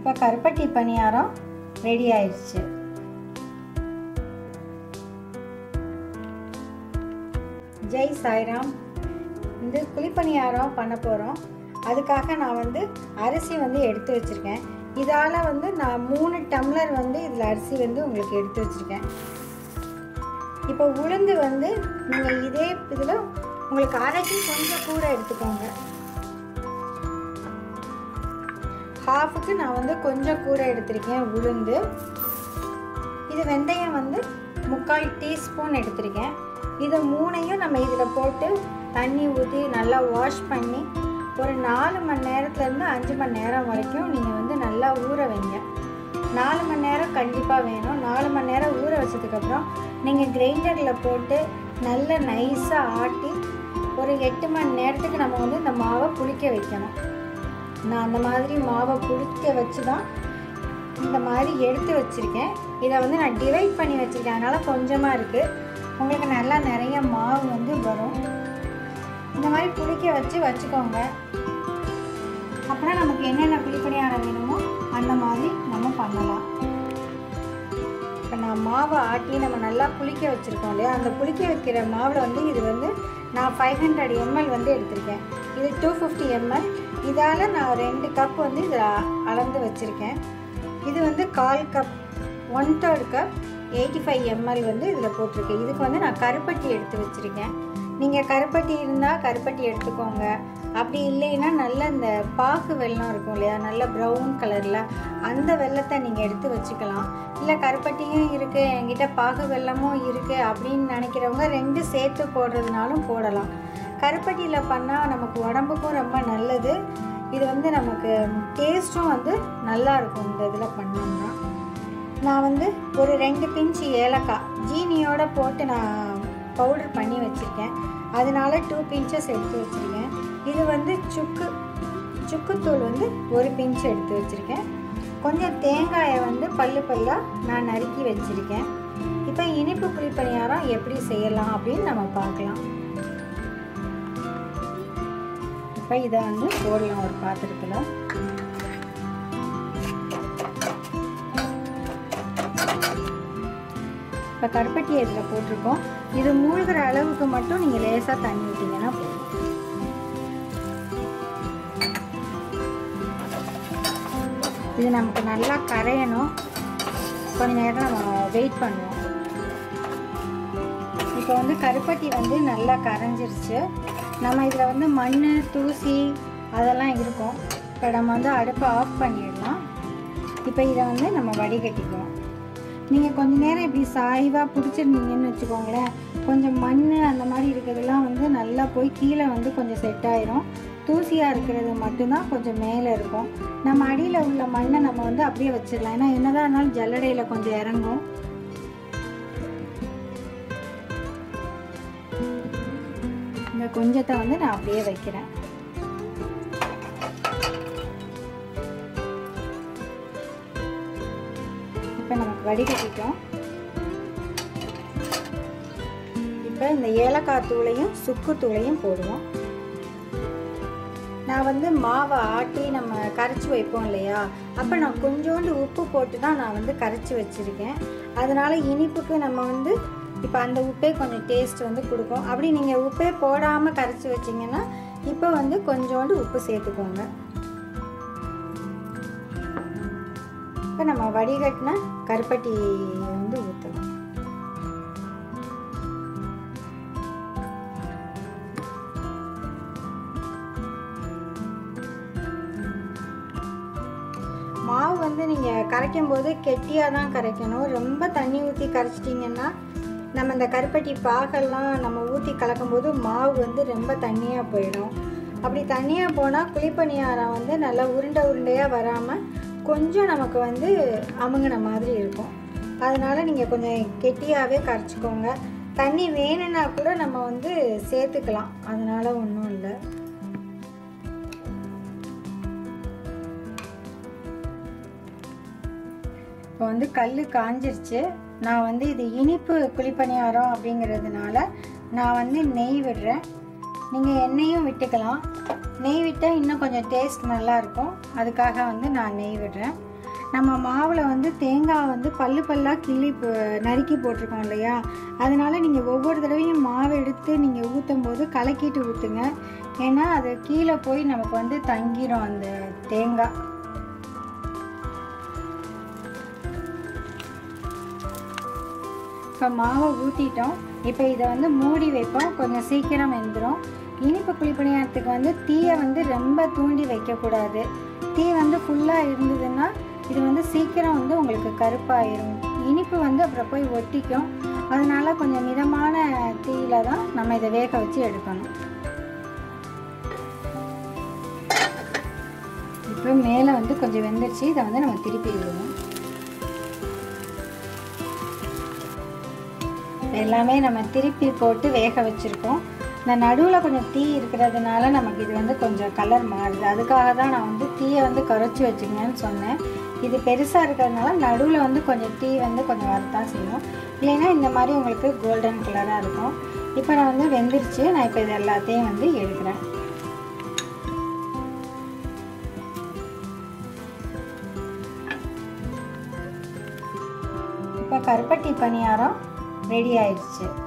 இப்போ கருப்பட்டி பணியாரம் ரெடி ஆயிடுச்சு ஜெய் சாய்ராம் இந்த குழிப்பணியாரம் பண்ண போகிறோம் அதுக்காக நான் வந்து அரிசி வந்து எடுத்து வச்சுருக்கேன் இதால் வந்து நான் மூணு டம்ளர் வந்து இதில் அரிசி வந்து உங்களுக்கு எடுத்து வச்சுருக்கேன் இப்போ உளுந்து வந்து நீங்கள் இதே இதில் உங்களுக்கு அரைச்சி கொஞ்சம் கூட எடுத்துக்கோங்க ஹாஃபுக்கு நான் வந்து கொஞ்சம் கூட எடுத்திருக்கேன் உளுந்து இது வெந்தயம் வந்து முக்கால் டீஸ்பூன் எடுத்திருக்கேன் இதை மூணையும் நம்ம இதில் போட்டு தண்ணி ஊற்றி நல்லா வாஷ் பண்ணி ஒரு நாலு மணி நேரத்துலேருந்து அஞ்சு மணி நேரம் வரைக்கும் நீங்கள் வந்து நல்லா ஊற வைங்க நாலு மணி நேரம் கண்டிப்பாக வேணும் நாலு மணி நேரம் ஊற வச்சதுக்கப்புறம் நீங்கள் கிரைண்டரில் போட்டு நல்லா நைஸாக ஆட்டி ஒரு எட்டு மணி நேரத்துக்கு நம்ம வந்து இந்த மாவை புளிக்க வைக்கணும் நான் அந்த மாதிரி மாவை புளிக்க வச்சு தான் இந்த மாதிரி எடுத்து வச்சுருக்கேன் இதை வந்து நான் டிவைட் பண்ணி வச்சுருக்கேன் அதனால் கொஞ்சமாக இருக்குது உங்களுக்கு நல்லா நிறைய மாவு வந்து வரும் இந்த மாதிரி புளிக்க வச்சு வச்சுக்கோங்க அப்புறம் நமக்கு என்னென்ன புளிப்பணியாரம் வேணுமோ அந்த மாதிரி நம்ம பண்ணலாம் இப்போ நான் மாவை ஆட்டி நம்ம நல்லா புளிக்க வச்சுருக்கோம் இல்லையா அந்த புளிக்க வைக்கிற மாவில் வந்து இது வந்து நான் ஃபைவ் ஹண்ட்ரட் எம்எல் வந்து எடுத்திருக்கேன் இது டூ ஃபிஃப்டி எம்எல் இதால் நான் ரெண்டு கப் வந்து இதில் அளந்து வச்சுருக்கேன் இது வந்து கால் cup one third cup eighty five ML வந்து இதில் போட்டிருக்கேன் இதுக்கு வந்து நான் கருப்பட்டி எடுத்து வச்சுருக்கேன் நீங்கள் கருப்பட்டி இருந்தால் கருப்பட்டி எடுத்துக்கோங்க அப்படி இல்லைன்னா நல்ல இந்த பாக்கு வெல்லம் இருக்கும் இல்லையா நல்ல ப்ரௌன் கலரில் அந்த வெள்ளத்தை நீங்கள் எடுத்து வச்சுக்கலாம் இல்லை கருப்பட்டியும் இருக்குது என்கிட்ட பாகு வெல்லமும் இருக்குது அப்படின்னு நினைக்கிறவங்க ரெண்டு சேர்த்து போடுறதுனாலும் போடலாம் கருப்பட்டியில் பண்ணால் நமக்கு உடம்புக்கும் ரொம்ப நல்லது இது வந்து நமக்கு டேஸ்ட்டும் வந்து நல்லா இருக்கும் இந்த இதில் பண்ணோம்னா நான் வந்து ஒரு ரெண்டு பிஞ்சு ஏலக்காய் ஜீனியோட போட்டு நான் பவுடர் பண்ணி வச்சுருக்கேன் அதனால டூ பிஞ்சஸ் எடுத்து வச்சுருக்கேன் இது வந்து சுக்கு சுக்குத்தூள் வந்து ஒரு பிஞ்ச் எடுத்து வச்சுருக்கேன் கொஞ்சம் தேங்காயை வந்து பல்லு பல்லாக நான் நறுக்கி வச்சுருக்கேன் இப்போ இனிப்பு புளிப்பணியாரம் எப்படி செய்யலாம் அப்படின்னு நம்ம பார்க்கலாம் இப்போ இதை வந்து போடலாம் ஒரு பாத்திரத்தில் இப்போ கருப்பட்டி இதில் போட்டிருக்கோம் இது மூழ்கிற அளவுக்கு மட்டும் நீங்கள் லேசாக தண்ணி ஊற்றிங்கன்னா போதும் இது நமக்கு நல்லா கரையணும் கொஞ்ச நேரம் நம்ம வெயிட் பண்ணுவோம் இப்போ வந்து கருப்பட்டி வந்து நல்லா கரைஞ்சிருச்சு நம்ம இதில் வந்து மண் தூசி அதெல்லாம் இருக்கும் இப்போ நம்ம வந்து அடுப்பை ஆஃப் பண்ணிடலாம் இப்போ இதை வந்து நம்ம வடிகட்டிக்குவோம் நீங்கள் கொஞ்ச நேரம் இப்படி சாய்வாக பிடிச்சிருந்தீங்கன்னு வச்சுக்கோங்களேன் கொஞ்சம் மண் அந்த மாதிரி இருக்கிறதெல்லாம் வந்து நல்லா போய் கீழே வந்து கொஞ்சம் செட் ஆயிரும் தூசியாக இருக்கிறது மட்டும்தான் கொஞ்சம் மேலே இருக்கும் நம்ம அடியில் உள்ள மண்ணை நம்ம வந்து அப்படியே வச்சிடலாம் ஏன்னா என்னதான் இருந்தாலும் ஜல்லடையில் கொஞ்சம் இறங்கும் இந்த கொஞ்சத்தை வந்து நான் அப்படியே வைக்கிறேன் இப்போ நமக்கு வடிகட்டிட்டோம் இப்போ இந்த ஏலக்காய் தூளையும் சுக்கு தூளையும் போடுவோம் நான் வந்து மாவை ஆட்டி நம்ம கரைச்சி வைப்போம் இல்லையா அப்போ நான் கொஞ்சோண்டு உப்பு போட்டு தான் நான் வந்து கரைச்சி வச்சுருக்கேன் அதனால் இனிப்புக்கு நம்ம வந்து இப்போ அந்த உப்பே கொஞ்சம் டேஸ்ட் வந்து கொடுக்கும் அப்படி நீங்கள் உப்பே போடாமல் கரைச்சி வச்சிங்கன்னா இப்போ வந்து கொஞ்சோண்டு உப்பு சேர்த்துக்கோங்க இப்போ நம்ம வடிகட்டின கருப்பட்டி வந்து ஊற்றலாம் மாவு வந்து நீங்கள் கரைக்கும் போது கெட்டியாக தான் கரைக்கணும் ரொம்ப தண்ணி ஊற்றி கரைச்சிட்டிங்கன்னா நம்ம இந்த கருப்பட்டி பாகெல்லாம் நம்ம ஊற்றி கலக்கும்போது மாவு வந்து ரொம்ப தண்ணியாக போயிடும் அப்படி தண்ணியாக போனால் குழிப்பணியாரம் வந்து நல்லா உருண்டை உருண்டையாக வராமல் கொஞ்சம் நமக்கு வந்து அமுங்கின மாதிரி இருக்கும் அதனால் நீங்கள் கொஞ்சம் கெட்டியாகவே கரைச்சிக்கோங்க தண்ணி வேணும்னா கூட நம்ம வந்து சேர்த்துக்கலாம் அதனால் ஒன்றும் இல்லை இப்போ வந்து கல் காஞ்சிருச்சு நான் வந்து இது இனிப்பு குழிப்பணியாரம் அப்படிங்கிறதுனால நான் வந்து நெய் விடுறேன் நீங்கள் எண்ணெயும் விட்டுக்கலாம் நெய் விட்டால் இன்னும் கொஞ்சம் டேஸ்ட் நல்லாயிருக்கும் அதுக்காக வந்து நான் நெய் விடுறேன் நம்ம மாவில் வந்து தேங்காய் வந்து பல்லு பல்லாக கிள்ளி போ- நறுக்கி போட்டிருக்கோம் இல்லையா அதனால் நீங்கள் ஒவ்வொரு தடவையும் மாவை எடுத்து நீங்கள் ஊற்றும் போது கலக்கிட்டு ஊற்றுங்க ஏன்னா அது கீழே போய் நமக்கு வந்து தங்கிரும் அந்த தேங்காய் இப்போ மாவை ஊற்றிட்டோம் இப்போ இதை வந்து மூடி வைப்போம் கொஞ்சம் சீக்கிரம் வெந்துடும் இனிப்பு குழிப்பணியாரத்துக்கு வந்து தீயை வந்து ரொம்ப தூண்டி வைக்கக்கூடாது தீ வந்து ஃபுல்லாக இருந்ததுன்னா இது வந்து சீக்கிரம் வந்து உங்களுக்கு கருப்பாயிரும் இனிப்பு வந்து அப்புறம் போய் ஒட்டிக்கும் அதனால கொஞ்சம் மிதமான தீயில தான் நம்ம இதை வேக வச்சு எடுக்கணும் இப்போ மேலே வந்து கொஞ்சம் வெந்துருச்சு இதை வந்து நம்ம திருப்பி விடுவோம் எல்லாமே நம்ம திருப்பி போட்டு வேக வச்சுருக்கோம் இந்த நடுவில் கொஞ்சம் தீ இருக்கிறதுனால நமக்கு இது வந்து கொஞ்சம் கலர் மாறுது அதுக்காக தான் நான் வந்து தீயை வந்து குறைச்சி வச்சுங்கன்னு சொன்னேன் இது பெருசாக இருக்கிறதுனால நடுவில் வந்து கொஞ்சம் தீ வந்து கொஞ்சம் வரத்தான் செய்யும் இல்லைன்னா இந்த மாதிரி உங்களுக்கு கோல்டன் கலராக இருக்கும் இப்போ நான் வந்து வெந்துருச்சு நான் இப்போ இது எல்லாத்தையும் வந்து எடுக்கிறேன் இப்போ கருப்பட்டி பணியாரம் ரெடி ஆயிடுச்சு